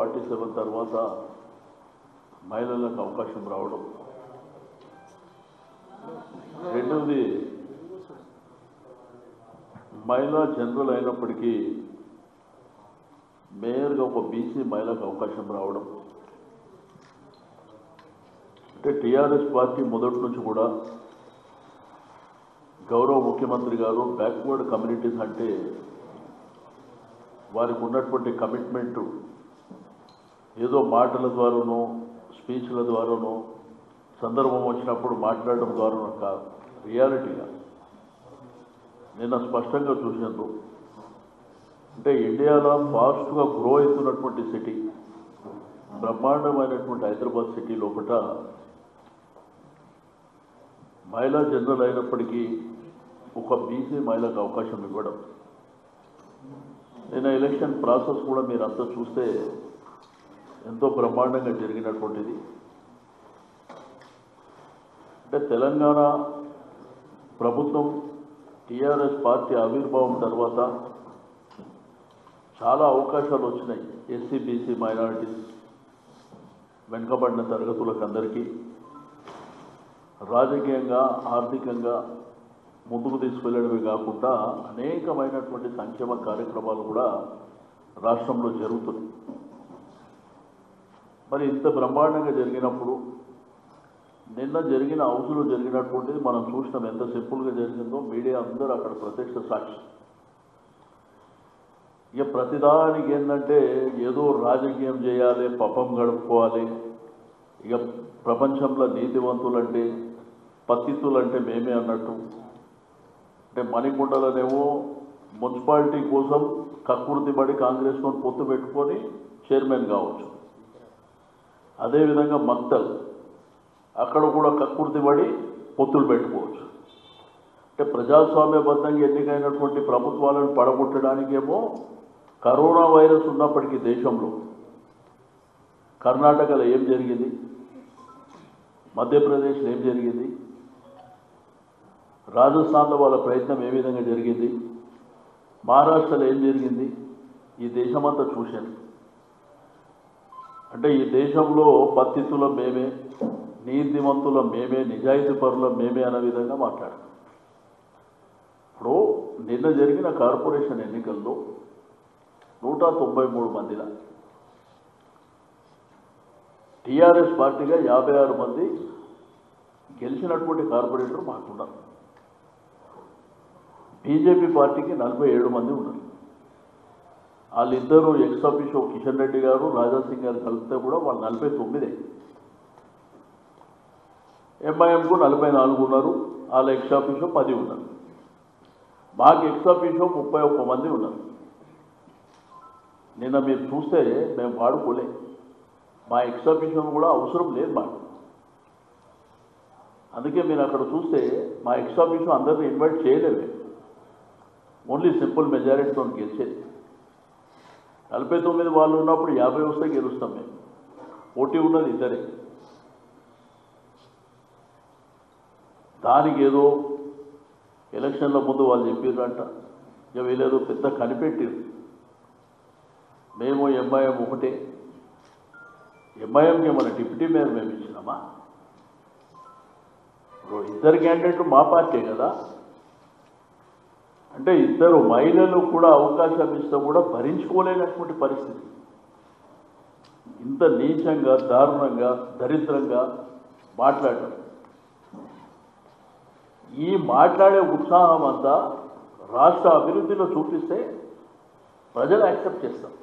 Forty seven తర్వాత మహిళలకు అవకాశం రావడం రెండవది మహిళా జనరల్ అయినప్పటికీ మేయర్గా ఒక బీసీ మహిళకు అవకాశం రావడం అంటే టీఆర్ఎస్ పార్టీ మొదటి నుంచి కూడా గౌరవ ముఖ్యమంత్రి గారు బ్యాక్వర్డ్ కమ్యూనిటీస్ అంటే వారికి ఉన్నటువంటి కమిట్మెంట్ ఏదో మాటల ద్వారానో స్పీచ్ల ద్వారానో సందర్భం వచ్చినప్పుడు మాట్లాడడం ద్వారానో కాదు రియాలిటీగా నిన్న స్పష్టంగా చూసినారు అంటే ఇండియాలో ఫాస్ట్గా గ్రో అవుతున్నటువంటి సిటీ బ్రహ్మాండమైనటువంటి హైదరాబాద్ సిటీ లోపల మహిళా జనరల్ అయినప్పటికీ ఒక బీసీ మహిళకు అవకాశం ఇవ్వడం నిన్న ఎలక్షన్ ప్రాసెస్ కూడా మీరు అంతా చూస్తే ఎంతో బ్రహ్మాండంగా జరిగినటువంటిది అంటే తెలంగాణ ప్రభుత్వం టీఆర్ఎస్ పార్టీ ఆవిర్భావం తర్వాత చాలా అవకాశాలు వచ్చినాయి ఎస్సీ బీసీ మైనారిటీస్ వెనుకబడిన తరగతులకు అందరికీ రాజకీయంగా ఆర్థికంగా ముందుకు తీసుకెళ్లడమే కాకుండా అనేకమైనటువంటి సంక్షేమ కార్యక్రమాలు కూడా రాష్ట్రంలో జరుగుతున్నాయి మరి ఇంత బ్రహ్మాండంగా జరిగినప్పుడు నిన్న జరిగిన హౌస్లో జరిగినటువంటిది మనం చూసినాం ఎంత సింపుల్గా జరిగిందో మీడియా అందరూ అక్కడ ప్రత్యక్ష సాక్షి ఇక ప్రతిదానికి ఏంటంటే ఏదో రాజకీయం చేయాలి పపం గడుపుకోవాలి ఇక ప్రపంచంలో నీతివంతులంటే పత్తితులంటే మేమే అన్నట్టు అంటే మణికుండలనేమో మున్సిపాలిటీ కోసం కక్కుర్తి పడి కాంగ్రెస్తో పొత్తు పెట్టుకొని చైర్మన్ కావచ్చు అదేవిధంగా మక్తల్ అక్కడ కూడా కక్కుర్తి పడి పొత్తులు పెట్టుకోవచ్చు అంటే ప్రజాస్వామ్యబద్ధంగా ఎన్నికైనటువంటి ప్రభుత్వాలను పడగొట్టడానికేమో కరోనా వైరస్ ఉన్నప్పటికీ దేశంలో కర్ణాటకలో ఏం జరిగింది మధ్యప్రదేశ్లో ఏం జరిగింది రాజస్థాన్లో వాళ్ళ ప్రయత్నం ఏ విధంగా జరిగింది మహారాష్ట్రలో ఏం జరిగింది ఈ దేశమంతా చూశాను అంటే ఈ దేశంలో పత్తితుల మేమే నీతివంతుల మేమే నిజాయితీ పరుల మేమే అనే విధంగా మాట్లాడారు ఇప్పుడు నిన్న జరిగిన కార్పొరేషన్ ఎన్నికల్లో నూట తొంభై మూడు మందిల టీఆర్ఎస్ పార్టీగా యాభై ఆరు మంది గెలిచినటువంటి కార్పొరేటర్ మాకున్నారు బీజేపీ పార్టీకి నలభై ఏడు మంది ఉన్నారు వాళ్ళిద్దరూ ఎక్స్ ఆఫీసో కిషన్ రెడ్డి గారు రాజాసింగ్ గారు కలిపితే కూడా వాళ్ళు నలభై తొమ్మిదే ఎంఐఎంకు నలభై నాలుగు ఉన్నారు వాళ్ళ ఎక్స్ ఆఫీసో పది ఉన్నారు మాకు ఎక్స్ ఆఫీసో ముప్పై ఒక్క మంది ఉన్నారు నిన్న మీరు చూస్తే మేము వాడుకోలే మా ఎక్స్ ఆఫీసో కూడా అవసరం లేదు మాకు అందుకే మీరు అక్కడ చూస్తే మా ఎక్స్ ఆఫీసో అందరిని ఇన్వైట్ చేయలేము ఓన్లీ సింపుల్ మెజారిటీతో గెలిచేది నలభై తొమ్మిది వాళ్ళు ఉన్నప్పుడు యాభై వస్తే గెలుస్తాం మేము పోటీ ఉన్నది ఇద్దరే దానికి ఏదో ఎలక్షన్ల ముందు వాళ్ళు చెప్పారంట ఇక వీళ్ళేదో పెద్ద కనిపెట్టారు మేము ఎంఐఎం ఒకటే ఎంఐఎంకి మన డిప్యూటీ మేయర్ మేము ఇచ్చినామా ఇప్పుడు ఇద్దరు క్యాండిడేట్లు మా పార్టీ కదా అంటే ఇద్దరు మహిళలు కూడా అవకాశం ఇస్తే కూడా భరించుకోలేనటువంటి పరిస్థితి ఇంత నీచంగా దారుణంగా దరిద్రంగా మాట్లాడటం ఈ మాట్లాడే ఉత్సాహం అంతా రాష్ట్ర అభివృద్ధిలో చూపిస్తే ప్రజలు యాక్సెప్ట్ చేస్తారు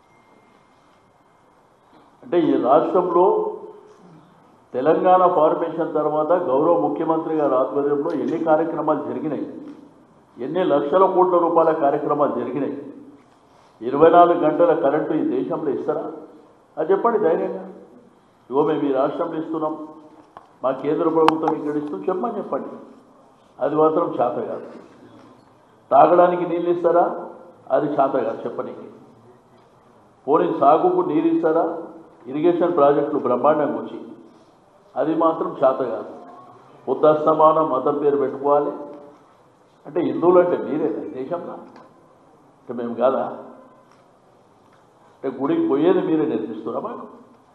అంటే ఈ రాష్ట్రంలో తెలంగాణ ఫార్మేషన్ తర్వాత గౌరవ ముఖ్యమంత్రి గారి ఆధ్వర్యంలో ఎన్ని కార్యక్రమాలు జరిగినాయి ఎన్ని లక్షల కోట్ల రూపాయల కార్యక్రమాలు జరిగినాయి ఇరవై నాలుగు గంటల కరెంటు ఈ దేశంలో ఇస్తారా అది చెప్పండి ధైర్యంగా ఇగో మేము ఈ రాష్ట్రంలో ఇస్తున్నాం మా కేంద్ర ప్రభుత్వం ఇక్కడ ఇస్తూ చెప్పమని చెప్పండి అది మాత్రం చేత కాదు తాగడానికి నీళ్ళు ఇస్తారా అది చేత కాదు చెప్పనీకి పోనీ సాగుకు నీరు ఇస్తారా ఇరిగేషన్ ప్రాజెక్టులు బ్రహ్మాండంగా వచ్చి అది మాత్రం చేత కాదు ఉద్దస్తమానం మతం పేరు పెట్టుకోవాలి అంటే హిందువులు అంటే మీరే ఈ దేశంలో అంటే మేము కాదా అంటే అంటే గుడికి పోయేది మీరే నేర్పిస్తున్నారా మాకు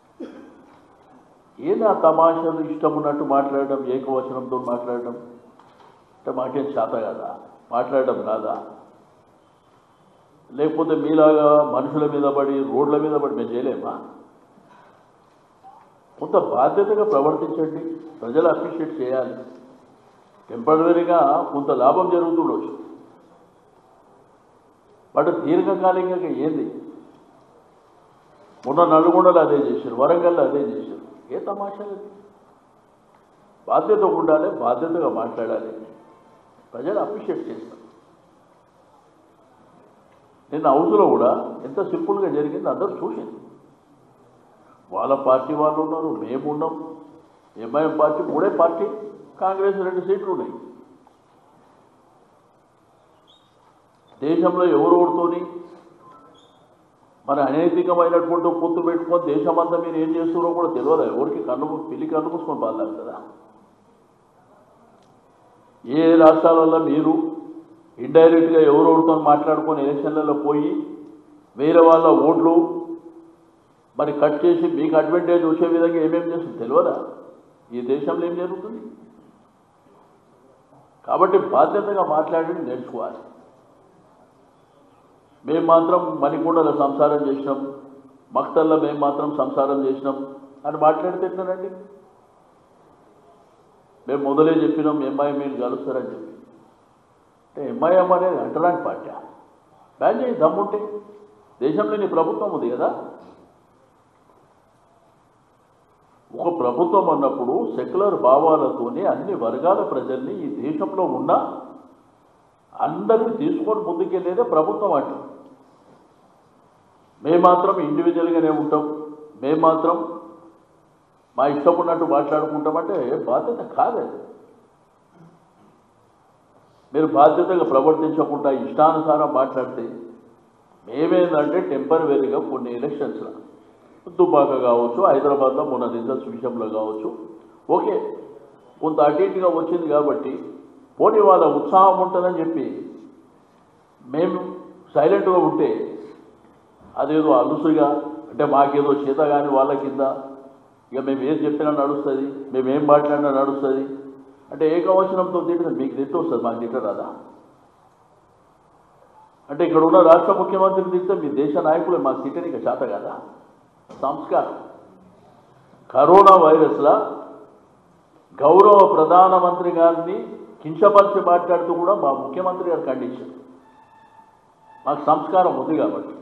ఏంది ఆ తమాషాలు ఇష్టం ఉన్నట్టు మాట్లాడడం ఏకవచనంతో మాట్లాడడం అంటే మాకేం చేత కదా మాట్లాడడం కాదా లేకపోతే మీలాగా మనుషుల మీద పడి రోడ్ల మీద పడి మేము చేయలేమా కొంత బాధ్యతగా ప్రవర్తించండి ప్రజలు అప్రిషియేట్ చేయాలి టెంపరీగా కొంత లాభం జరుగుతుండొచ్చు బట్ దీర్ఘకాలికంగా ఏంది మొన్న నల్గొండలో అదే చేశారు వరంగల్లో అదే చేశారు ఏ తమాషా లేదు బాధ్యత ఉండాలి బాధ్యతగా మాట్లాడాలి ప్రజలు అప్రిషియేట్ చేస్తారు నిన్న హౌస్లో కూడా ఎంత సింపుల్గా జరిగింది అందరూ చూసింది వాళ్ళ పార్టీ వాళ్ళు ఉన్నారు మేము ఉన్నాం ఎంఐఎం పార్టీ మూడే పార్టీ కాంగ్రెస్ రెండు సీట్లు ఉన్నాయి దేశంలో ఎవరెవరితోని మన అనైతికమైనటువంటి పొత్తు పెట్టుకొని దేశమంతా మీరు ఏం చేస్తున్నారో కూడా తెలియదు ఎవరికి కన్ను మూ- పిల్లి కన్ను మూసుకొని బాధారు కదా ఏ రాష్ట్రాలలో మీరు ఇండైరెక్ట్గా ఎవరెవరితో మాట్లాడుకొని ఎలక్షన్లలో పోయి వేరే వాళ్ళ ఓట్లు మరి కట్ చేసి మీకు అడ్వాంటేజ్ వచ్చే విధంగా ఏమేమి చేస్తుంది తెలియదా ఈ దేశంలో ఏం జరుగుతుంది కాబట్టి బాధ్యతగా మాట్లాడి నేర్చుకోవాలి మేము మాత్రం మణికొండలో సంసారం చేసినాం మక్తల్లో మేము మాత్రం సంసారం చేసినాం అని మాట్లాడితే ఎట్లనండి మేము మొదలే చెప్పినాం ఎంఐఎం మీరు కలుస్తారని చెప్పి అంటే ఎంఐఎం అనేది అంటరాని పార్టీ బ్యాన్ చేయి దమ్ముంటే దేశంలో నీ ప్రభుత్వం ఉంది కదా ఒక ప్రభుత్వం అన్నప్పుడు సెక్యులర్ భావాలతోనే అన్ని వర్గాల ప్రజల్ని ఈ దేశంలో ఉన్న అందరిని తీసుకొని ముందుకెళ్ళేదే ప్రభుత్వం అంటే మేము మాత్రం ఇండివిజువల్గానే ఉంటాం మేము మాత్రం మా ఇష్టం ఉన్నట్టు మాట్లాడుకుంటామంటే బాధ్యత కాదండి మీరు బాధ్యతగా ప్రవర్తించకుండా ఇష్టానుసారం మాట్లాడితే మేమేందంటే టెంపరవరీగా కొన్ని ఎలక్షన్స్లో దుబ్బాక కావచ్చు హైదరాబాద్లో మొన్న రిజల్ట్స్ విషయంలో కావచ్చు ఓకే కొంత అటు ఇటుగా వచ్చింది కాబట్టి పోనీ వాళ్ళ ఉత్సాహం ఉంటుందని చెప్పి మేము సైలెంట్గా ఉంటే అదేదో అలుసుగా అంటే మాకేదో చేత కానీ వాళ్ళ కింద ఇక మేము ఏం చెప్పినా నడుస్తుంది మేము ఏం మాట్లాడినా నడుస్తుంది అంటే ఏకవచనంతో తింటే మీకు తిట్టు వస్తుంది మాకు తిట్టరాదా అంటే ఇక్కడ ఉన్న రాష్ట్ర ముఖ్యమంత్రిని తింటే మీ దేశ నాయకులు మాకు తిట్టనిక చేత కదా సంస్కారం కరోనా వైరస్లా గౌరవ ప్రధానమంత్రి గారిని కించపరిచి మాట్లాడుతూ కూడా మా ముఖ్యమంత్రి గారు ఖండించారు మాకు సంస్కారం ఉంది కాబట్టి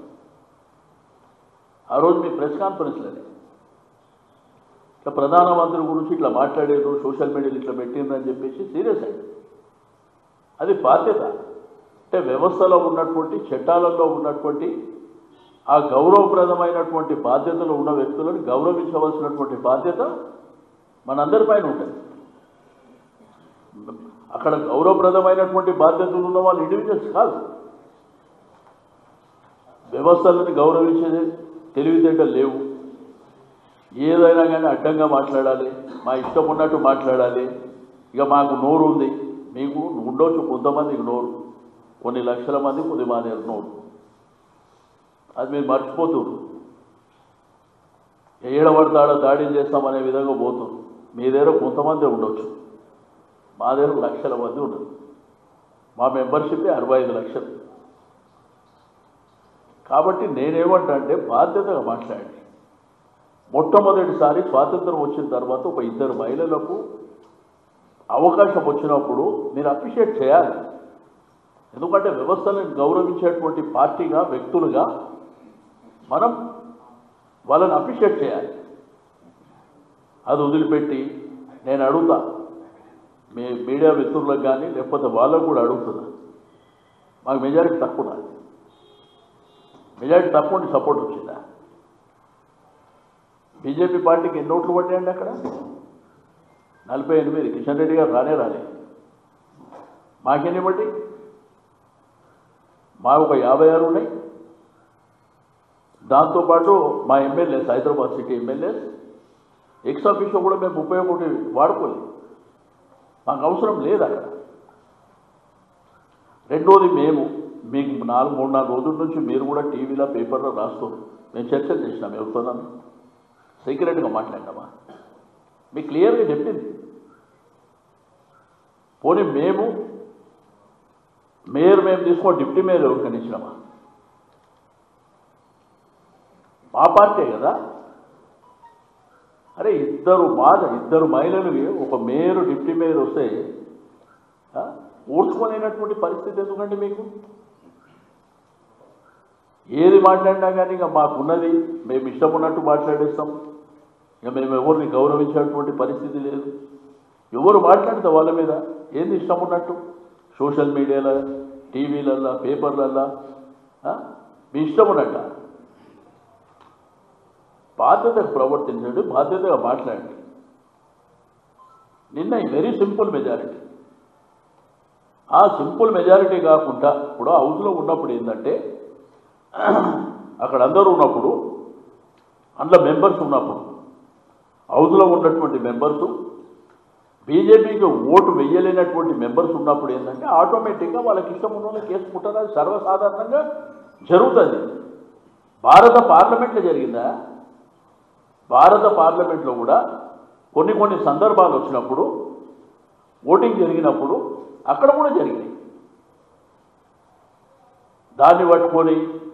ఆ రోజు మీ ప్రెస్ కాన్ఫరెన్స్లోనే ఇట్లా ప్రధానమంత్రి గురించి ఇట్లా మాట్లాడారు సోషల్ మీడియాలో ఇట్లా పెట్టిండ్రని చెప్పేసి సీరియస్ అయింది అది బాధ్యత అంటే వ్యవస్థలో ఉన్నటువంటి చట్టాలలో ఉన్నటువంటి ఆ గౌరవప్రదమైనటువంటి బాధ్యతలు ఉన్న వ్యక్తులను గౌరవించవలసినటువంటి బాధ్యత మనందరిపైన ఉంటుంది అక్కడ గౌరవప్రదమైనటువంటి బాధ్యతలు ఉన్న వాళ్ళు ఇండివిజువల్స్ కాదు వ్యవస్థలను గౌరవించేది తెలివితేటలు లేవు ఏదైనా కానీ అడ్డంగా మాట్లాడాలి మా ఇష్టం ఉన్నట్టు మాట్లాడాలి ఇక మాకు నోరు ఉంది మీకు ఉండొచ్చు కొంతమందికి నోరు కొన్ని లక్షల మంది కొద్ది మానేరు నోరు అది మీరు మర్చిపోతున్నారు ఏడబడతాడో దాడి చేస్తామనే విధంగా పోతున్నారు మీ దగ్గర కొంతమంది ఉండొచ్చు మా దగ్గర లక్షల మంది ఉండదు మా మెంబర్షిప్ అరవై ఐదు లక్షలు కాబట్టి నేనేమంటా అంటే బాధ్యతగా మాట్లాడండి మొట్టమొదటిసారి స్వాతంత్రం వచ్చిన తర్వాత ఒక ఇద్దరు మహిళలకు అవకాశం వచ్చినప్పుడు మీరు అప్రిషియేట్ చేయాలి ఎందుకంటే వ్యవస్థలను గౌరవించేటువంటి పార్టీగా వ్యక్తులుగా మనం వాళ్ళని అప్రిషియేట్ చేయాలి అది వదిలిపెట్టి నేను అడుగుతా మీ మీడియా మిత్రులకు కానీ లేకపోతే వాళ్ళకు కూడా అడుగుతున్నా మాకు మెజారిటీ తక్కువ ఉన్నది. మెజారిటీ తక్కువ ఉండి సపోర్ట్ వచ్చిందా బీజేపీ పార్టీకి ఎన్ని ఓట్లు పడ్డాయండి అక్కడ నలభై ఎనిమిది కిషన్ రెడ్డి గారు రానే రాలే మాకెన్ని బట్టి మా ఒక యాభై ఆరు ఉన్నాయి దాంతోపాటు మా MLAs Hyderabad city MLAs ex ఆఫీస్లో కూడా మేము ముప్పై ఒకటి వాడుకోలేదు మాకు అవసరం లేదు అక్కడ రెండోది మేము మీకు నాలుగు మూడు నాలుగు రోజుల నుంచి మీరు కూడా టీవీలో పేపర్లో రాస్తున్నారు మేము చర్చలు చేసినాం ఎవరితోనూ సీక్రెట్గా మాట్లాడినామా మీకు క్లియర్గా చెప్పింది పోనీ మేము మేయర్ మేము తీసుకో డిప్యూటీ మేయర్ ఎవరికైనా ఇచ్చినామా మా పార్టీ కదా అరే ఇద్దరు మాట ఇద్దరు మహిళలకి ఒక మేయర్ డిప్యూటీ మేయర్ వస్తే ఆ, ఊడ్చుకోలేనటువంటి పరిస్థితి ఎందుకండి మీకు ఏది మాట్లాడినా కానీ ఇక మాకున్నది మేము ఇష్టం ఉన్నట్టు మాట్లాడేస్తాం ఇక మేము ఎవరిని గౌరవించేటువంటి పరిస్థితి లేదు ఎవరు మాట్లాడితే వాళ్ళ మీద ఏంది ఇష్టం ఉన్నట్టు సోషల్ మీడియాలో టీవీలల్లో పేపర్లల్లో ఆ? మీ ఇష్టం ఉన్నట్ట బాధ్యతగా ప్రవర్తించండి బాధ్యతగా మాట్లాడండి నిన్న వెరీ సింపుల్ మెజారిటీ ఆ సింపుల్ మెజారిటీ కాకుండా ఇప్పుడు హౌస్లో ఉన్నప్పుడు ఏంటంటే అక్కడ అందరూ ఉన్నప్పుడు అందులో మెంబర్స్ ఉన్నప్పుడు హౌస్లో ఉన్నటువంటి మెంబర్సు బీజేపీకి ఓటు వెయ్యలేనటువంటి మెంబర్స్ ఉన్నప్పుడు ఏంటంటే ఆటోమేటిక్గా వాళ్ళకి ఇష్టం ఉన్న వాళ్ళకి వేసుకుంటారు అది సర్వసాధారణంగా జరుగుతుంది భారత పార్లమెంట్లో జరిగిందా భారత పార్లమెంట్లో కూడా కొన్ని కొన్ని సందర్భాలు వచ్చినప్పుడు ఓటింగ్ జరిగినప్పుడు అక్కడ కూడా జరిగినాయి దాన్ని పట్టుకొని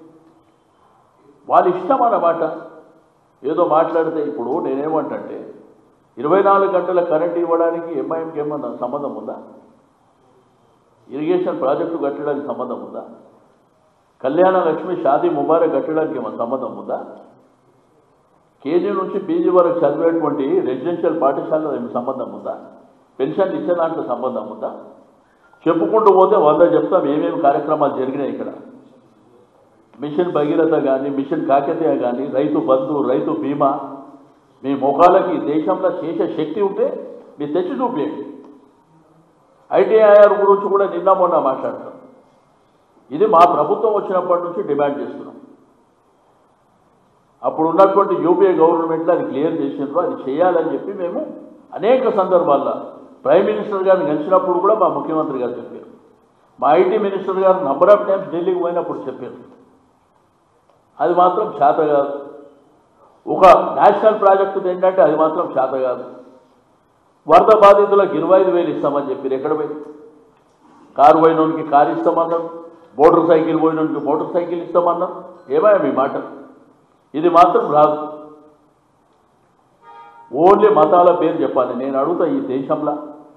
వాళ్ళ ఇష్టం అన్నమాట ఏదో మాట్లాడితే ఇప్పుడు నేనేమంటే ఇరవై నాలుగు గంటల కరెంట్ ఇవ్వడానికి ఎంఐఎంకి ఏమన్నా సంబంధం ఉందా ఇరిగేషన్ ప్రాజెక్టు కట్టడానికి సంబంధం ఉందా కళ్యాణ లక్ష్మి షాదీ ముబారక్ కట్టడానికి ఏమైనా సంబంధం ఉందా కేజీ నుంచి పీజీ వరకు చదివేటువంటి రెసిడెన్షియల్ పాఠశాలలో ఏమైనా సంబంధం ఉందా పెన్షన్ ఇచ్చే దాంట్లో సంబంధం ఉందా చెప్పుకుంటూ పోతే వంద చెప్తాం ఏమేమి కార్యక్రమాలు జరిగినాయి ఇక్కడ మిషన్ భగీరథ కానీ మిషన్ కాకతీయ కానీ రైతు బంధు రైతు బీమా మీ ముఖాలకి ఈ దేశంలో చేసే శక్తి ఉంటే మీరు తెచ్చి చూపించండి ఐటీఐఆర్ గురించి కూడా నిన్న మొన్న మాట్లాడతాం ఇది మా ప్రభుత్వం వచ్చినప్పటి నుంచి డిమాండ్ చేస్తున్నాం అప్పుడు ఉన్నటువంటి యూపీఏ గవర్నమెంట్లో అది క్లియర్ చేసినారు అది చేయాలని చెప్పి మేము అనేక సందర్భాల్లో ప్రైమ్ మినిస్టర్ గారిని కలిసినప్పుడు కూడా మా ముఖ్యమంత్రి గారు చెప్పారు మా ఐటీ మినిస్టర్ గారు నంబర్ ఆఫ్ టైమ్స్ ఢిల్లీకి పోయినప్పుడు చెప్పారు అది మాత్రం చేత కాదు ఒక నేషనల్ ప్రాజెక్టు ఏంటంటే అది మాత్రం చేత కాదు వరద బాధితులకు ఇరవై ఐదు వేలు ఇస్తామని చెప్పారు ఎక్కడ పోయి కారు పోయినోనికి కారు ఇస్తామన్నారు మోటార్ సైకిల్ పోయినోనికి మోటార్ సైకిల్ ఇస్తామన్నారు ఏమయ్యా మీ మాట ఇది మాత్రం రాదు ఓన్లీ మతాల పేరు చెప్పాలి నేను అడుగుతా ఈ దేశంలో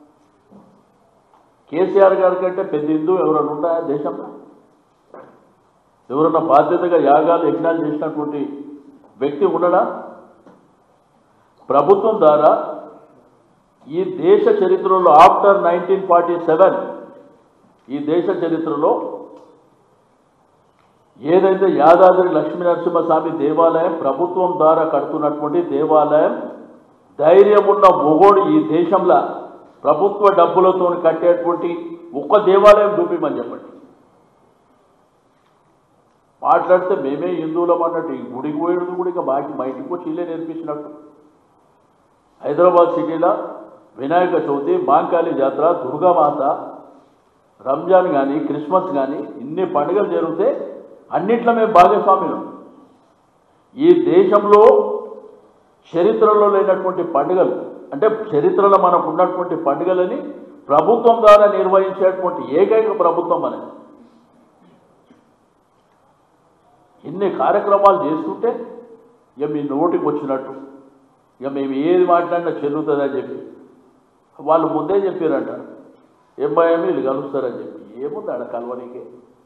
కేసీఆర్ గారి కంటే పెద్ద హిందూ ఎవరైనా ఉన్నాయా దేశంలో ఎవరన్నా బాధ్యతగా యాగాలు యజ్ఞాలు చేసినటువంటి వ్యక్తి ఉండడా ప్రభుత్వం ద్వారా ఈ దేశ చరిత్రలో ఆఫ్టర్ నైన్టీన్ ఫార్టీ సెవెన్ ఈ దేశ చరిత్రలో ఏదైతే యాదాద్రి లక్ష్మీ నరసింహస్వామి దేవాలయం ప్రభుత్వం ద్వారా కడుతున్నటువంటి దేవాలయం ధైర్యం ఉన్న మొగోడు ఈ దేశంలో ప్రభుత్వ డబ్బులతో కట్టేటువంటి ఒక్క దేవాలయం చూపిమని చెప్పండి మాట్లాడితే మేమే హిందువులం అన్నట్టు ఈ గుడికి పోయేది కూడా ఇక మాకి మా ఇంటికి వచ్చి ఇల్లే నేర్పించినట్టు హైదరాబాద్ సిటీలో వినాయక చవితి మాంకాళి జాతర దుర్గామాత రంజాన్ కానీ క్రిస్మస్ కానీ ఇన్ని పండుగలు జరిగితే అన్నిట్లో మేము భాగస్వామ్యం ఈ దేశంలో చరిత్రలో లేనటువంటి పండుగలు అంటే చరిత్రలో మనకు ఉన్నటువంటి పండుగలని ప్రభుత్వం ద్వారా నిర్వహించేటువంటి ఏకైక ప్రభుత్వం అనేది ఇన్ని కార్యక్రమాలు చేస్తుంటే ఇక మీ నోటికి వచ్చినట్టు ఇక మేము ఏది మాట్లాడినా చెల్లుతుందని చెప్పి వాళ్ళు ముందే చెప్పారంట ఎంఐఎం వీళ్ళు కలుస్తారని చెప్పి ఏముంది ఆడ కలవనీకే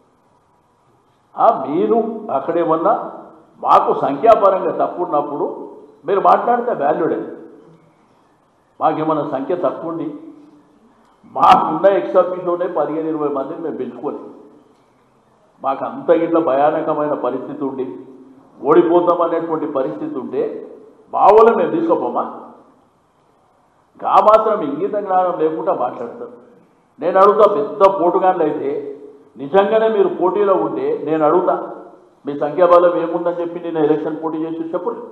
ఆ మీరు అక్కడేమన్నా మాకు సంఖ్యాపరంగా తక్కువ ఉన్నప్పుడు మీరు మాట్లాడితే వాల్యూడే మాకేమన్నా సంఖ్య తక్కువ ఉండి మాకున్న ఎక్సర్పీస్లోనే పదిహేను ఇరవై మందిని మేము పెంచుకోలేము మాకు అంత ఇట్లా భయానకమైన పరిస్థితి ఉండి ఓడిపోతాం అనేటువంటి పరిస్థితి ఉంటే బావోలో మేము తీసుకోపోమా గా మాత్రం ఇంగిత జ్ఞానం లేకుండా మాట్లాడతారు నేను అడుగుతా పెద్ద పోటుగాళ్ళు అయితే నిజంగానే మీరు పోటీలో ఉంటే నేను అడుగుతా మీ సంఖ్యాబలం ఏముందని చెప్పి నేను ఎలక్షన్ పోటీ చేసి చెప్పండి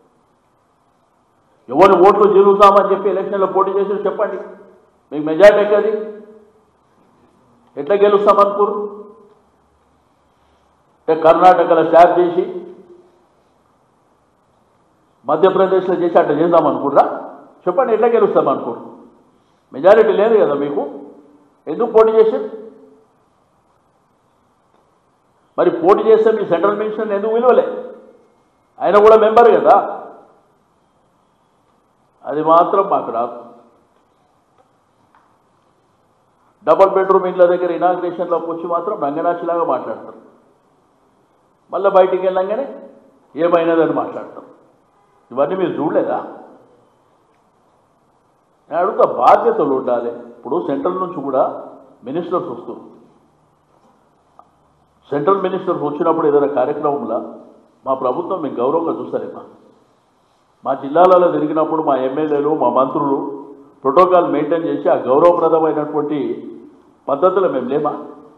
ఎవరు ఓట్లు జరుగుతామని చెప్పి ఎలక్షన్లో పోటీ చేసి చెప్పండి మీకు మెజార్టీ ఎక్కది ఎట్లా గెలుస్తామనుకోరు అంటే కర్ణాటకలో స్టాప్ చేసి మధ్యప్రదేశ్లో చేసి అట్లా చేద్దాం అనుకుర్రా చెప్పండి ఎట్లా గెలుస్తాం అనుకోరు మెజారిటీ లేదు కదా మీకు ఎందుకు పోటీ చేశారు మరి పోటీ చేస్తే మీ సెంట్రల్ మినిస్టర్ ఎందుకు విలువలే ఆయన కూడా మెంబర్ కదా అది మాత్రం మాకు రాదు డబల్ బెడ్రూమ్ ఇళ్ళ దగ్గర ఇనాగ్రేషన్లోకి వచ్చి మాత్రం రంగనాచిలాగా మాట్లాడతారు మళ్ళీ బయటికి వెళ్ళంగానే ఏమైనదని మాట్లాడతారు ఇవన్నీ మీరు చూడలేదా నేను అడుగుతా బాధ్యతలు ఉండాలి ఇప్పుడు సెంట్రల్ నుంచి కూడా మినిస్టర్స్ వస్తారు సెంట్రల్ మినిస్టర్స్ వచ్చినప్పుడు ఏదైనా కార్యక్రమంలో మా ప్రభుత్వం మీకు గౌరవంగా చూస్తారేమా మా జిల్లాలలో తిరిగినప్పుడు మా ఎమ్మెల్యేలు మా మంత్రులు ప్రోటోకాల్ మెయింటైన్ చేసి ఆ గౌరవప్రదమైనటువంటి పద్ధతులు మేము లేమా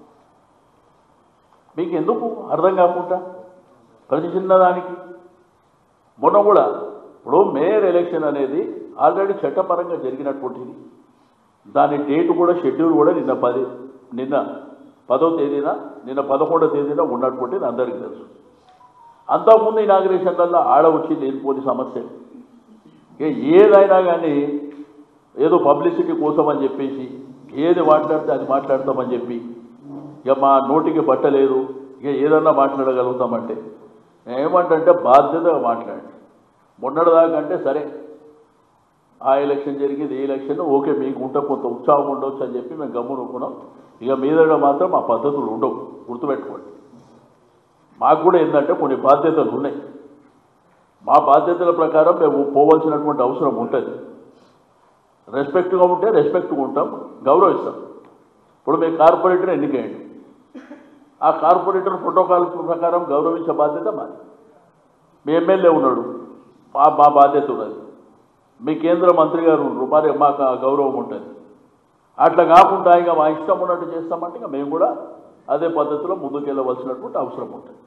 మీకు ఎందుకు అర్థం కాకుండా ప్రతి చిన్నదానికి మొన్న కూడా ఇప్పుడు మేయర్ ఎలక్షన్ అనేది ఆల్రెడీ చట్టపరంగా జరిగినటువంటిది దాని డేట్ కూడా షెడ్యూల్ కూడా నిన్న పది నిన్న పదో తేదీన నిన్న పదకొండో తేదీన ఉన్నటువంటిది అందరికీ తెలుసు అంతకుముందు ఇనాగ్రేషన్లలో ఆడ వచ్చి లేనిపోని సమస్య ఇక ఏదైనా కానీ ఏదో పబ్లిసిటీ కోసం అని చెప్పేసి ఏది మాట్లాడితే అది మాట్లాడతామని చెప్పి ఇక మా నోటికి పట్టలేదు ఇక ఏదన్నా మాట్లాడగలుగుతామంటే ఏమంటే బాధ్యతగా మాట్లాడండి మొన్నటిదాకంటే సరే ఆ ఎలక్షన్ జరిగింది ఈ ఎలక్షన్ ఓకే మీకు ఉంటే కొంత ఉత్సాహం ఉండొచ్చు అని చెప్పి మేము గమ్మునుకున్నాం ఇక మీద మాత్రం మా పద్ధతులు ఉండవు గుర్తుపెట్టుకోండి మాకు కూడా ఏంటంటే కొన్ని బాధ్యతలు ఉన్నాయి మా బాధ్యతల ప్రకారం మేము పోవాల్సినటువంటి అవసరం ఉంటుంది రెస్పెక్ట్గా ఉంటే రెస్పెక్ట్గా ఉంటాం గౌరవిస్తాం ఇప్పుడు మీ కార్పొరేటర్ ఎన్నికేయండి ఆ కార్పొరేటర్ ప్రోటోకాల్ ప్రకారం గౌరవించే బాధ్యత మాది మీ ఎమ్మెల్యే ఉన్నాడు మా మా బాధ్యత ఉన్నది మీ కేంద్ర మంత్రి గారు ఉన్నారు మరి మాకు ఆ గౌరవం ఉంటుంది అట్లా కాకుండా ఇక మా ఇష్టం ఉన్నట్టు చేస్తామంటే ఇక మేము కూడా అదే పద్ధతిలో ముందుకెళ్ళవలసినటువంటి అవసరం ఉంటుంది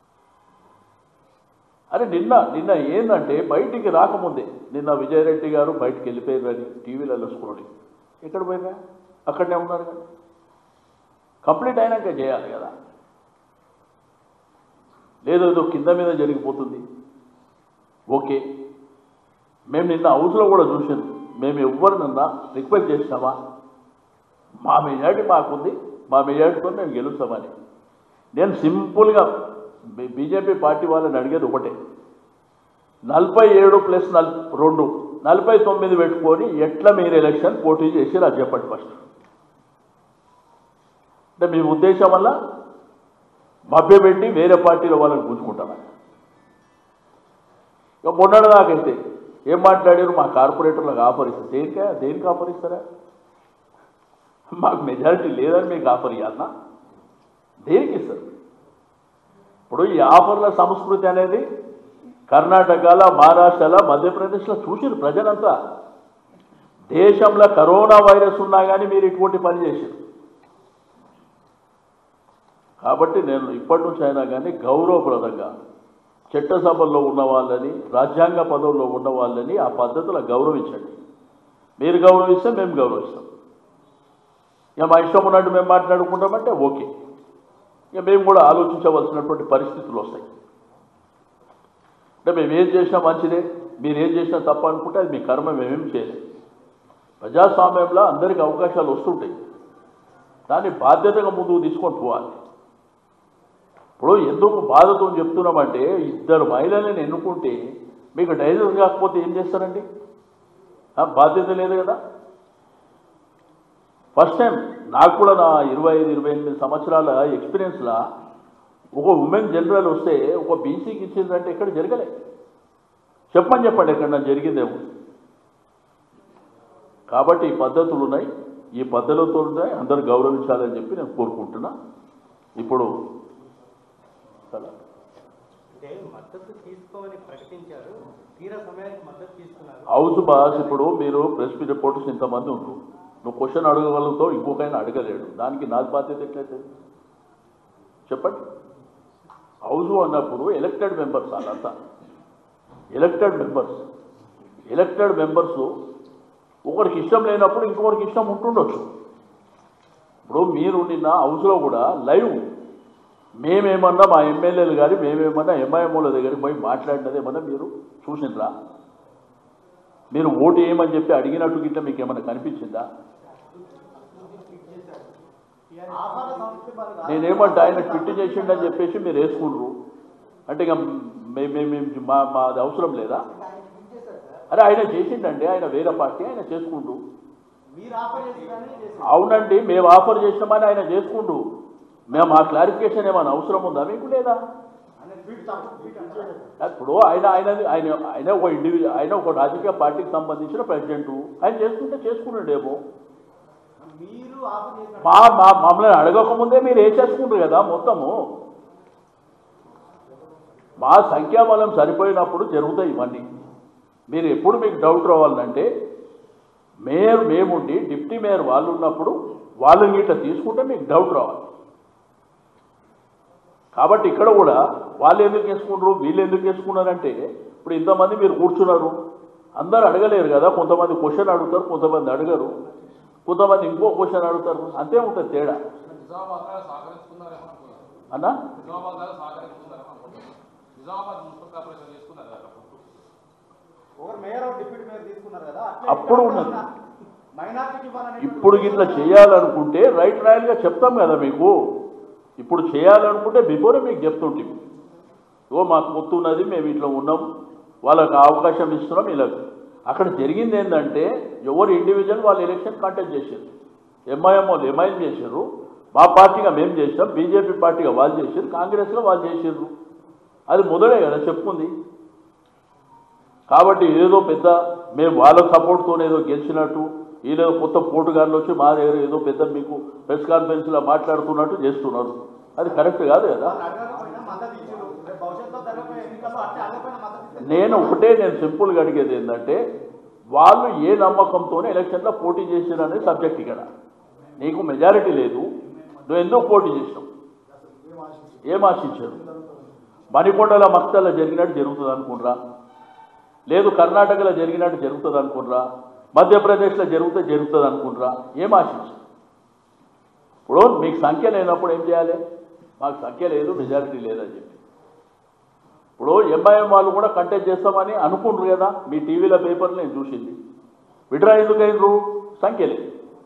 అరే నిన్న నిన్న ఏంటంటే బయటికి రాకముందే నిన్న విజయరెడ్డి గారు బయటికి వెళ్ళిపోయారని టీవీలలో స్క్రోలింగ్ ఎక్కడ పోయినా అక్కడనే ఉన్నారు కదా కంప్లీట్ అయినాక చేయాలి కదా లేదో ఏదో కింద మీద జరిగిపోతుంది ఓకే మేము నిన్న హౌస్లో కూడా చూసాను మేము ఎవరినన్నా రిక్వెస్ట్ చేసినామా మా మెజారిటీ మాకుంది మా మెజారిటీతో మేము గెలుస్తామని నేను సింపుల్గా బీ- బీజేపీ పార్టీ వాళ్ళని అడిగేది ఒకటే నలభై ఏడు ప్లస్ నల్ రెండు నలభై తొమ్మిది పెట్టుకొని ఎట్లా మీరు ఎలక్షన్ పోటీ చేసి అది చెప్పండి ఫస్ట్ అంటే మీ ఉద్దేశం వల్ల మభ్యపెట్టి వేరే పార్టీల వాళ్ళని గుంజుకుంటామా ఇక మొన్నటిదాకైతే ఏం మాట్లాడారు మా కార్పొరేటర్లకు ఆఫరిస్తారు దేనికా దేనికి ఆఫరిస్తారా మాకు మెజారిటీ లేదని మీకు ఆఫర్ ఇవ్వాలన్నా దేనికి ఇస్తారు ఇప్పుడు ఈ ఆఫర్ల సంస్కృతి అనేది కర్ణాటకలో మహారాష్ట్రలో మధ్యప్రదేశ్లో చూసారు ప్రజలంతా దేశంలో కరోనా వైరస్ ఉన్నా కానీ మీరు ఇటువంటి పని చేశారు కాబట్టి నేను ఇప్పటి నుంచి అయినా కానీ గౌరవప్రదంగా చట్టసభల్లో ఉన్న వాళ్ళని రాజ్యాంగ పదవుల్లో ఉన్న వాళ్ళని ఆ పద్ధతిలో గౌరవించండి మీరు గౌరవిస్తే మేము గౌరవిస్తాం ఇక మా ఇష్టం ఉన్నట్టు మేము మాట్లాడుకుంటామంటే ఓకే ఇక మేము కూడా ఆలోచించవలసినటువంటి పరిస్థితులు వస్తాయి అంటే మేము ఏం చేసినా మంచిదే మీరు ఏం చేసినా తప్ప అనుకుంటే అది మీ కర్మ మేమేం చేయలేం ప్రజాస్వామ్యంలో అందరికీ అవకాశాలు వస్తుంటాయి దాన్ని బాధ్యతగా ముందుకు తీసుకొని పోవాలి ఇప్పుడు ఎందుకు బాధతో చెప్తున్నామంటే ఇద్దరు మహిళలను ఎన్నుకుంటే మీకు డైజెస్ట్ కాకపోతే ఏం చేస్తారండి ఆ, బాధ్యత లేదు కదా ఫస్ట్ టైం నాకు కూడా నా ఇరవై ఐదు ఇరవై ఎనిమిది సంవత్సరాల ఎక్స్పీరియన్స్లా ఒక ఉమెన్ జనరల్ వస్తే ఒక బీసీకి ఇచ్చిందంటే ఎక్కడ జరగలే చెప్పమని చెప్పండి ఎక్కడ జరిగిందేమో కాబట్టి ఈ పద్ధతులు ఉన్నాయి ఈ పద్ధతులతో ఉన్నాయి అందరూ గౌరవించాలని చెప్పి నేను కోరుకుంటున్నా ఇప్పుడు చాలా అంటే మద్దతు తీసుకోమని ప్రకటించారు తీరా సమయానికి మద్దతు తీసుకున్నారు హౌస్ బాస్ ఇప్పుడు మీరు ప్రెస్ మీట్ రిపోర్టర్స్ ఇంతమంది ఉంటారు నువ్వు క్వశ్చన్ అడగగలుగుతావు ఇంకొకైనా అడగలేడు దానికి నాది బాధ్యత ఎట్లయితే చెప్పండి హౌస్ అన్నప్పుడు ఎలక్టెడ్ మెంబర్స్ వాళ్ళంతా ఎలక్టెడ్ మెంబర్స్ ఎలక్టెడ్ మెంబర్స్ ఒకరికి ఇష్టం లేనప్పుడు ఇంకొకరికి ఇష్టం ఉంటుండొచ్చు ఇప్పుడు మీరు నిన్న హౌస్లో కూడా లైవ్ మేమేమన్నా మా ఎమ్మెల్యేలు కానీ మేమేమన్నా ఎంఐఎంఓల దగ్గరికి పోయి మాట్లాడినది ఏమన్నా మీరు చూసిండ్రా మీరు ఓటు వేయమని చెప్పి అడిగినట్టు గిట్ట మీకు ఏమైనా కనిపించిందా ఆహార సంక్షేమాలు నేనేమంటే ఆయన ట్విట్ చేసిండని చెప్పేసి మీరు వేసుకుండ్రు అంటే ఇక మేము మేము మా మాది అవసరం లేదా అరే ఆయన చేసిండండి ఆయన వేరే పార్టీ ఆయన చేసుకుండు మీరు ఆఫర్ చేసి అవునండి మేము ఆఫర్ చేసినామని ఆయన చేసుకుండు మేము ఆ క్లారిఫికేషన్ ఏమైనా అవసరం ఉందా మీకు లేదా ఇప్పుడు ఆయన ఆయన ఆయన ఆయన ఒక ఇండివిజువల్ ఆయన ఒక రాజకీయ పార్టీకి సంబంధించిన ప్రెసిడెంట్ ఆయన చేసుకుంటే చేసుకున్నాడేమో మీరు ఆఫర్ చేసిన మా మా మమ్మల్ని అడగకముందే మీరు వేసేసుకుంటారు కదా మొత్తము మా సంఖ్యాబలం సరిపోయినప్పుడు జరుగుతాయి ఇవన్నీ మీరు ఎప్పుడు మీకు డౌట్ రావాలంటే మేయర్ మేముండి డిప్టీ మేయర్ వాళ్ళు ఉన్నప్పుడు వాళ్ళని ఇట్లా తీసుకుంటే మీకు డౌట్ రావాలి కాబట్టి ఇక్కడ కూడా వాళ్ళు ఎందుకు వేసుకుంటారు వీళ్ళు ఎందుకు వేసుకున్నారంటే ఇప్పుడు ఇంతమంది మీరు కూర్చున్నారు అందరు అడగలేరు కదా కొంతమంది క్వశ్చన్ అడుగుతారు కొంతమంది అడగరు కొంతమంది ఇంకో క్వశ్చన్ అడుగుతారు అంతే ఉంటుంది తేడా నిజామాబాద్ గారు సహకరిస్తున్నారేమో అనుకున్నారు అన్నా నిజామాబాద్ గారు సహకరిస్తున్నారేమో అనుకుంటున్నారు నిజామాబాద్ మున్సిపల్ కార్పొరేషన్ చేసుకున్నారు కదా అప్పుడు. ఒకరు మేయర్ ఒక డిప్యూటీ మేయర్ తీసుకున్నారు కదా అప్పుడు ఉన్నది. మైనార్టీకి ఇవ్వాలని ఇప్పుడు ఇట్లా చేయాలనుకుంటే రైట్ రాయల్గా చెప్తాం కదా మీకు ఇప్పుడు చేయాలనుకుంటే బిఫోరే మీకు చెప్తుంటాం ఓ మాకు గుర్తున్నది మేము ఇట్లా ఉన్నాం వాళ్ళకి అవకాశం ఇస్తున్నాం ఇలా అక్కడ జరిగింది ఏంటంటే ఎవరు ఇండివిజువల్ వాళ్ళు ఎలక్షన్ కంటెక్ట్ చేశారు ఎంఐఎం వాళ్ళు ఎంఐఎం చేశారు మా పార్టీగా మేము చేసాం బీజేపీ పార్టీగా వాళ్ళు చేశారు కాంగ్రెస్గా వాళ్ళు చేశారు అది మొదలే కదా చెప్పుకుంది కాబట్టి ఏదో పెద్ద మేము వాళ్ళ సపోర్ట్తో ఏదో గెలిచినట్టు వీళ్ళేదో కొత్త పోటుగాళ్ళు వచ్చి మా దగ్గర ఏదో పెద్ద మీకు ప్రెస్ కాన్ఫరెన్స్లో మాట్లాడుతున్నట్టు చేస్తున్నారు అది కరెక్ట్ కాదు కదా వాళ్ళు అడగకపోయినా మద్దతు ఇచ్చారు రేపు భవిష్యత్తులో జరగబోయే ఎన్నికల్లో అట్లా అడగకపోయినా మద్దతు ఇస్తే నేను ఒకటే నేను సింపుల్గా అడిగేది ఏంటంటే వాళ్ళు ఏ నమ్మకంతోనే ఎలక్షన్లో పోటీ చేసిరనే సబ్జెక్ట్ ఇక్కడ నీకు మెజారిటీ లేదు నువ్వు ఎందుకు పోటీ చేసినావు ఏం ఆశించారు మణికొండల మక్తల్లో జరిగినట్టు జరుగుతుంది అనుకుంట్రా లేదు కర్ణాటకలో జరిగినట్టు జరుగుతుంది అనుకుంట్రా మధ్యప్రదేశ్లో జరిగితే జరుగుతుంది అనుకుంట్రా ఏం ఆశించారు ఇప్పుడు మీకు సంఖ్య లేనప్పుడు ఏం చేయాలి మాకు సంఖ్య లేదు మెజారిటీ లేదని చెప్పి ఇప్పుడు ఎంఐఎం వాళ్ళు కూడా కంటెస్ట్ చేస్తామని అనుకుంటారు కదా మీ టీవీల పేపర్లు నేను చూసింది విడ్రా ఎందుకు అయినరు సంఖ్య లేదు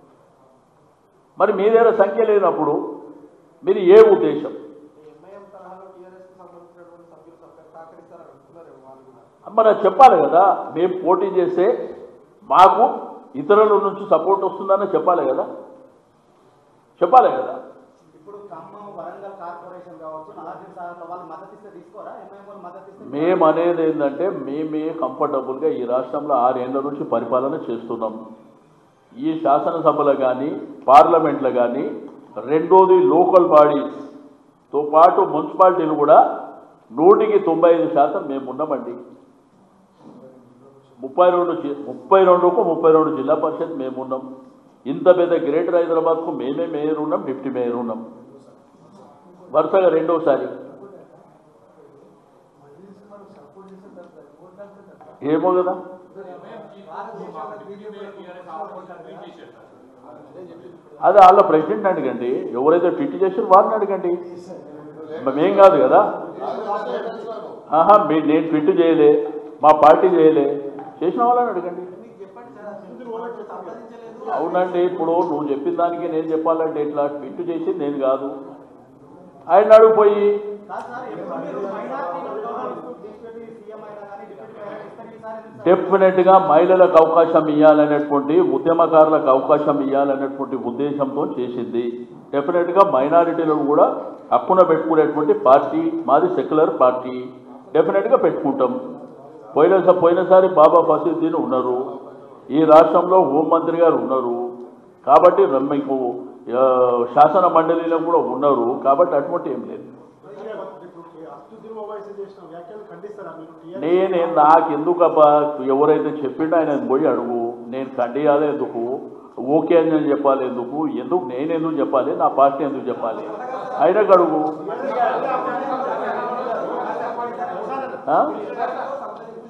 మరి మీ దగ్గర సంఖ్య లేనప్పుడు మీరు ఏ ఉద్దేశం ఎంఐఎం తరహాలో టీఆర్ఎస్ కి సంబంధించినటువంటి సభ్యులు సభ్యులు సహకరిస్తారని అంటున్నారు వాళ్ళు కూడా మరి అది చెప్పాలి కదా మేము పోటీ చేస్తే మాకు ఇతరుల నుంచి సపోర్ట్ వస్తుందని చెప్పాలి కదా చెప్పాలి కదా ఇప్పుడు ఖమ్మం వరంగల్ కార్పొరేషన్ కావచ్చు నాగార్జున సాగర్లో వాళ్ళు మద్దతు ఇస్తే తీసుకోరా ఎంఐఎం వాళ్ళు మద్దతు ఇస్తే మేము అనేది ఏంటంటే మేమే కంఫర్టబుల్గా ఈ రాష్ట్రంలో ఆరేళ్ల నుంచి పరిపాలన చేస్తున్నాం ఈ శాసనసభలో కానీ పార్లమెంట్లో కానీ రెండోది లోకల్ బాడీస్తో పాటు మున్సిపాలిటీలు కూడా నూటికి తొంభై ఐదు శాతం మేము ఉన్నామండి ముప్పై రెండు జి- ముప్పై రెండుకు ముప్పై రెండు జిల్లా పరిషత్ మేము ఉన్నాం ఇంత పెద్ద గ్రేటర్ హైదరాబాద్కు మేమే మేయర్ ఉన్నాం డిప్టీ మేయర్ ఉన్నాం వరుసగా రెండోసారి ఏమో కదా అది వాళ్ళ ప్రెసిడెంట్ అడగండి ఎవరైతే ట్విట్ చేసారో వారిని అడగండి మేం కాదు కదా ఆహా మీ నేను ట్విట్ చేయలే మా పార్టీ చేయలే చేసిన వాళ్ళని అడగండి అవునండి ఇప్పుడు నువ్వు చెప్పిన దానికి నేను చెప్పాలంటే ఇట్లా ట్విట్ చేసి నేను కాదు ఆయన అడిగిపోయి కాదు సార్ ఎప్పుడు మీరు మైనార్టీలను గౌరవిస్తూ డిప్యూటీ సీఎం అయినా కానీ డిప్యూటీ మేయర్ ఇస్తే ఈసారి ఎందుకు సార్? డెఫినెట్గా మహిళలకు అవకాశం ఇవ్వాలనేటువంటి ఉద్యమకారులకు అవకాశం ఇవ్వాలనేటువంటి ఉద్దేశంతో చేసింది డెఫినెట్గా మైనారిటీలను కూడా హక్కున పెట్టుకునేటువంటి పార్టీ మాది సెక్యులర్ పార్టీ డెఫినెట్గా పెట్టుకుంటాం పోయిన పోయినసారి బాబా ఫసీద్దీన్ ఉన్నారు ఈ రాష్ట్రంలో హోంమంత్రి గారు ఉన్నారు కాబట్టి ర- మీకు ఆ, శాసన మండలిలో కూడా ఉన్నారు కాబట్టి అటువంటి ఏం లేదు అత్యుద్యమ వయసు చేసిన వ్యాఖ్యలు ఖండిస్తారా మీరు టీఆర్ఎస్ నేనే నాకెందుకబ్బా ఎవరైతే చెప్పిండో ఆయన పోయి అడుగు నేను ఖండియాలి ఎందుకు ఓకే అని నేను చెప్పాలి ఎందుకు ఎందుకు నేను ఎందుకు చెప్పాలి నా పార్టీ ఎందుకు చెప్పాలి ఆయనకు అడుగు ఆ?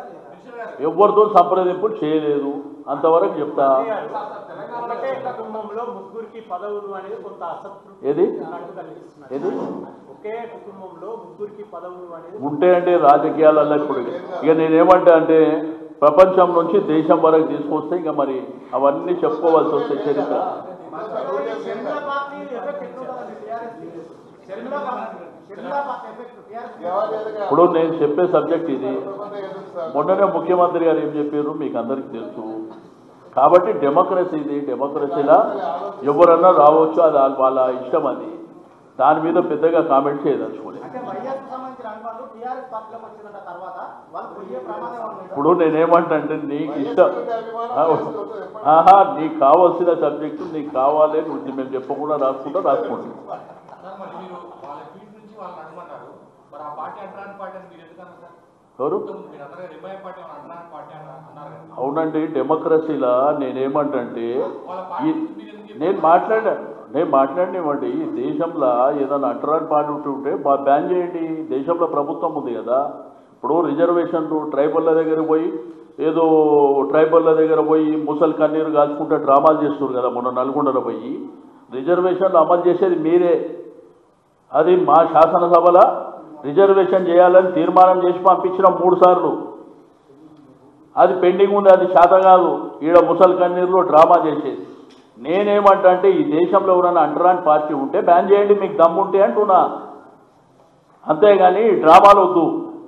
ఎవరితో సంప్రదింపులు చేయలేదు అంతవరకు చెప్తా ఒకటే కుటుంబంలో ముగ్గురికి పదవులు అనేది కొంత అసంతృప్తి ఏది ఉన్నట్టు కనిపిస్తున్నది. ఏది ఒకే కుటుంబంలో ముగ్గురికి పదవులు అనేది ఉంటే అంటే రాజకీయాలలో ఇప్పుడు ఇక నేనేమంటా అంటే ప్రపంచం నుంచి దేశం వరకు తీసుకొస్తే ఇక మరి అవన్నీ చెప్పుకోవాల్సి వస్తే చరిత్ర షర్మిల పార్టీ ఎఫెక్ట్ ఎట్లుంటుందండి TRS Sharmila party Sharmila party effect TRS ఇప్పుడు నేను చెప్పే సబ్జెక్ట్ ఇది మొన్ననే ముఖ్యమంత్రి గారు ఏం చెప్పారు మీకు అందరికీ తెలుసు కాబట్టి డెమోక్రసీ ఇది డెమోక్రసీలా ఎవరన్నా రావచ్చు అది వాళ్ళ- వాళ్ళ ఇష్టం అది దాని మీద పెద్దగా కామెంట్ చేయదలుచుకోలేదు అంటే వైఎస్ సంబంధించిన అనుభవాలు టీఆర్ఎస్ పార్టీలోకి వచ్చిన తర్వాత వాళ్ళు పోయే ప్రమాదం ఉంది ఇప్పుడు నేనేమంటా అంటే నీకు ఇష్టం ఆహా నీకు కావాల్సిన సబ్జెక్టు నీకు కావాలి నువ్వు మేము చెప్పకుండా రాసుకుంటా రాసుకుంటాం సార్ మరి మీరు వాళ్ళ ఫీల్డ్ నుంచి వాళ్ళని అడగమంటారు మరి ఆ పార్టీ అంటరాని పార్టీ అని మీరు ఎందుకు అన్నారు సార్ ఎవరు ఇంతకుముందు మీరు అందరూ రిమైన్ పార్టీ అని అంటరాని పార్టీ అని అన్నారు కదా అవునండి డెమోక్రసీలా నేనేమంటే వాళ్ళ పార్టీ ఈ నుంచి మీరు ఎందుకు నేను మాట్లాడా నేను మాట్లాడినివ్వండి ఈ దేశంలో ఏదైనా అంటరాని పార్టీ ఉంటే బా- బ్యాన్ చేయండి దేశంలో ప్రభుత్వం ఉంది కదా ఇప్పుడు రిజర్వేషన్ ట్రైబల్ల దగ్గర పోయి ఏదో ట్రైబల్ల దగ్గర పోయి ముసలి కన్నీరు కాల్చుకుంటే డ్రామాలు చేస్తున్నారు కదా మొన్న నల్గొండలో పోయి రిజర్వేషన్లు అమలు చేసేది మీరే అది మా శాసనసభలో రిజర్వేషన్ చేయాలని తీర్మానం చేసి పంపించిన మూడు సార్లు అది పెండింగ్ ఉంది అది శాత కాదు ఈడ ముసలి కన్నీరులో డ్రామా చేసేది నేనేమంటా అంటే ఈ దేశంలో ఎవరైనా అంటరాని పార్టీ ఉంటే బ్యాన్ చేయండి మీకు దమ్ముంటే అంటున్నా అంతేగాని ఈ డ్రామాలు వద్దు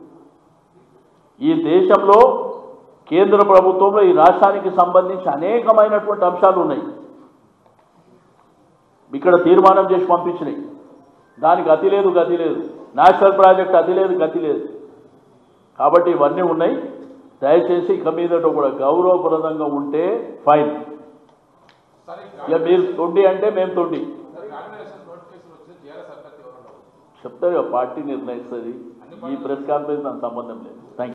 ఈ దేశంలో కేంద్ర ప్రభుత్వంలో ఈ రాష్ట్రానికి సంబంధించి అనేకమైనటువంటి అంశాలు ఉన్నాయి ఇక్కడ తీర్మానం చేసి పంపించినాయి దానికి అతి లేదు గతి లేదు నేషనల్ ప్రాజెక్ట్ అతి లేదు గతి లేదు కాబట్టి ఇవన్నీ ఉన్నాయి దయచేసి ఇక మీదట కూడా గౌరవప్రదంగా ఉంటే ఫైన్ సరే ఇక మీరు తొండి అంటే మేము తొండి గ్రాడ్యుయేషన్ నోటిఫికేషన్ వచ్చింది జేఆర్ఎస్ అభ్యర్థి ఎవరు ఉండవు చెప్తారు కదా, పార్టీ నిర్ణయిస్తుంది ఈ ప్రెస్ కాన్ఫరెన్స్ అంత సంబంధం లేదు